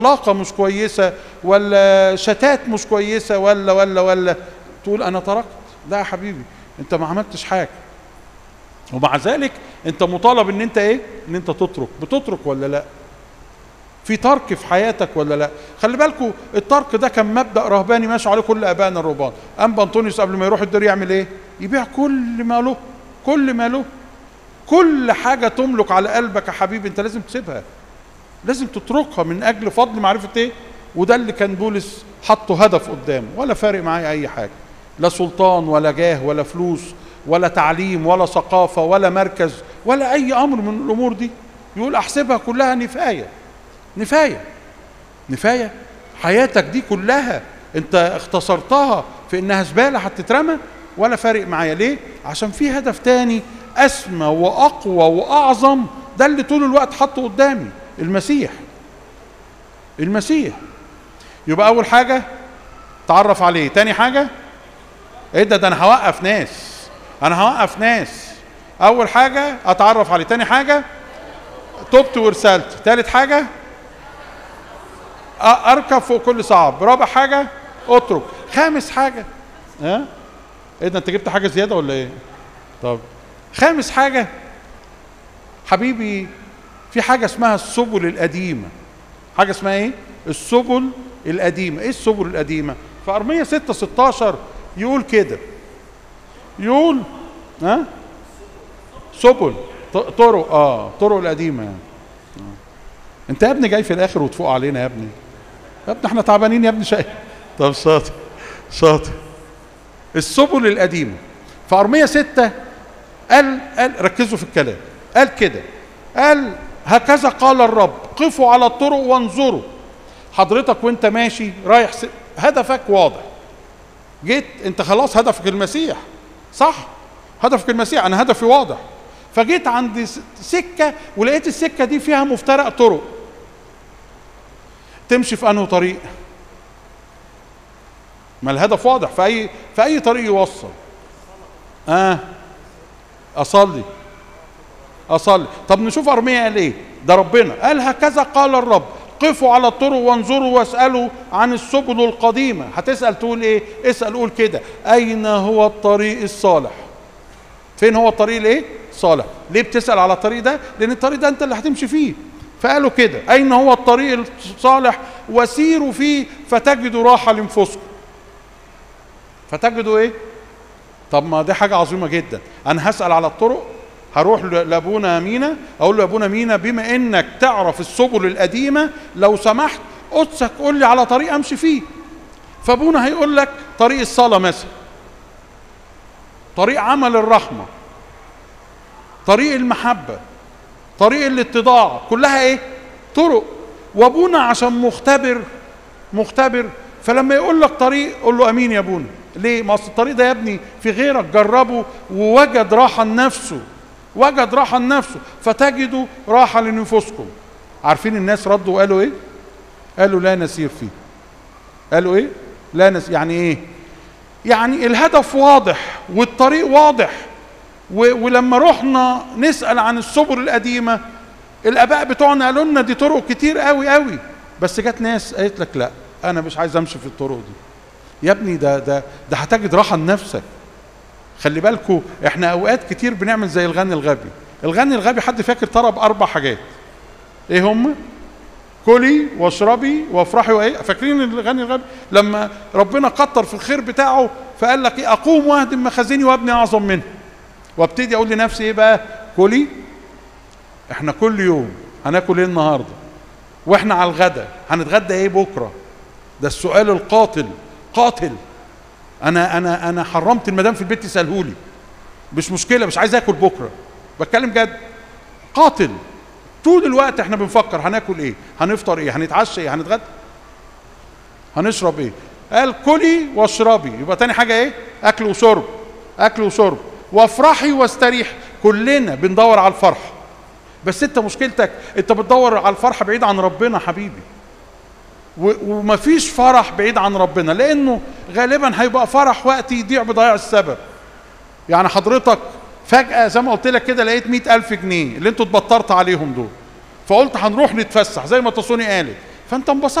علاقة مش كويسة ولا شتات مش كويسة ولا ولا ولا تقول أنا تركت لا يا حبيبي أنت ما عملتش حاجة ومع ذلك أنت مطالب إن أنت إيه؟ إن أنت تترك بتترك ولا لا؟ في ترك في حياتك ولا لا؟ خلي بالكوا الترك ده كان مبدأ رهباني ماشي عليه كل آبائنا الرهبان، أنبا أنطونيوس قبل ما يروح الدير يعمل إيه؟ يبيع كل ما له كل ما له كل حاجة تملك على قلبك يا حبيبي أنت لازم تسيبها لازم تتركها من اجل فضل معرفه ايه وده اللي كان بولس حطه هدف قدامه ولا فارق معايا اي حاجه لا سلطان ولا جاه ولا فلوس ولا تعليم ولا ثقافه ولا مركز ولا اي امر من الامور دي يقول احسبها كلها نفايه نفايه نفايه حياتك دي كلها انت اختصرتها في انها زباله هتترمى ولا فارق معايا ليه عشان في هدف تاني اسمى واقوى واعظم ده اللي طول الوقت حاطه قدامي المسيح المسيح يبقى اول حاجه تعرف عليه تاني حاجه ايه ده ده انا هوقف ناس انا هوقف ناس اول حاجه اتعرف عليه تاني حاجه تبت ورسلت تالت حاجه أ- اركب فوق كل صعب رابع حاجه اترك خامس حاجه ها ايه ده انت جبت حاجه زياده ولا ايه طب خامس حاجه حبيبي في حاجه اسمها السبل القديمه حاجه اسمها ايه السبل القديمه ايه السبل القديمه في ارميه 6 16 يقول كده يقول ها سبل ط- طرق اه طرق القديمه يعني آه. انت يا ابني جاي في الاخر وتفوق علينا يا ابني يا ابني احنا تعبانين يا ابني شيء طب شاطر شاطر السبل القديمه في ارميه 6 قال قال ركزوا في الكلام قال كده قال هكذا قال الرب قفوا على الطرق وانظروا حضرتك وانت ماشي رايح س... هدفك واضح جيت انت خلاص هدفك المسيح صح هدفك المسيح انا هدفي واضح فجيت عند س- سكه ولقيت السكه دي فيها مفترق طرق تمشي في انه طريق ما الهدف واضح في اي في اي طريق يوصل اه اصلي اصلي طب نشوف ارميا قال ايه ده ربنا قال هكذا قال الرب قفوا على الطرق وانظروا واسالوا عن السبل القديمه هتسال تقول ايه اسال قول كده اين هو الطريق الصالح فين هو الطريق الايه صالح ليه بتسال على الطريق ده لان الطريق ده انت اللي هتمشي فيه فقالوا كده اين هو الطريق الصالح وسيروا فيه فتجدوا راحه لانفسكم فتجدوا ايه طب ما دي حاجة عظيمة جدا أنا هسأل على الطرق هروح ل- لأبونا مينا أقول له يا أبونا مينا بما إنك تعرف السبل القديمة لو سمحت قدسك قول لي على طريق أمشي فيه فأبونا هيقول لك طريق الصلاة مثلا طريق عمل الرحمة طريق المحبة طريق الاتضاع كلها إيه طرق وأبونا عشان مختبر مختبر فلما يقول لك طريق قول له امين يا ابونا ليه ما اصل الطريق ده يا ابني في غيرك جربه ووجد راحه لنفسه وجد راحه لنفسه فتجدوا راحه لنفوسكم عارفين الناس ردوا وقالوا ايه قالوا لا نسير فيه قالوا ايه لا نس يعني ايه يعني الهدف واضح والطريق واضح و... ولما رحنا نسال عن السبل القديمه الاباء بتوعنا قالوا لنا دي طرق كتير قوي قوي بس جت ناس قالت لك لا انا مش عايز امشي في الطرق دي يا ابني ده ده ده هتجد راحه لنفسك خلي بالكوا احنا اوقات كتير بنعمل زي الغني الغبي الغني الغبي حد فاكر طلب اربع حاجات ايه هم كلي واشربي وافرحي وايه فاكرين الغني الغبي لما ربنا كتر في الخير بتاعه فقال لك ايه اقوم واهدم مخازني وابني اعظم منه وابتدي اقول لنفسي ايه بقى كلي احنا كل يوم هناكل ايه النهارده واحنا على الغدا هنتغدى ايه بكره ده السؤال القاتل قاتل انا انا انا حرمت المدام في البيت تسالهولي مش مشكله مش عايز اكل بكره بتكلم جد قاتل طول الوقت احنا بنفكر هناكل ايه هنفطر ايه هنتعشى ايه هنتغدى هنشرب ايه قال كلي واشربي يبقى تاني حاجه ايه اكل وشرب اكل وشرب وافرحي واستريح كلنا بندور على الفرحه بس انت مشكلتك انت بتدور على الفرحه بعيد عن ربنا حبيبي و- ومفيش فرح بعيد عن ربنا لانه غالبا هيبقى فرح وقت يضيع بضياع السبب يعني حضرتك فجأة زي ما قلت لك كده لقيت مئة ألف جنيه اللي انتوا اتبطرت عليهم دول فقلت هنروح نتفسح زي ما تصوني قالت فانت انبسطت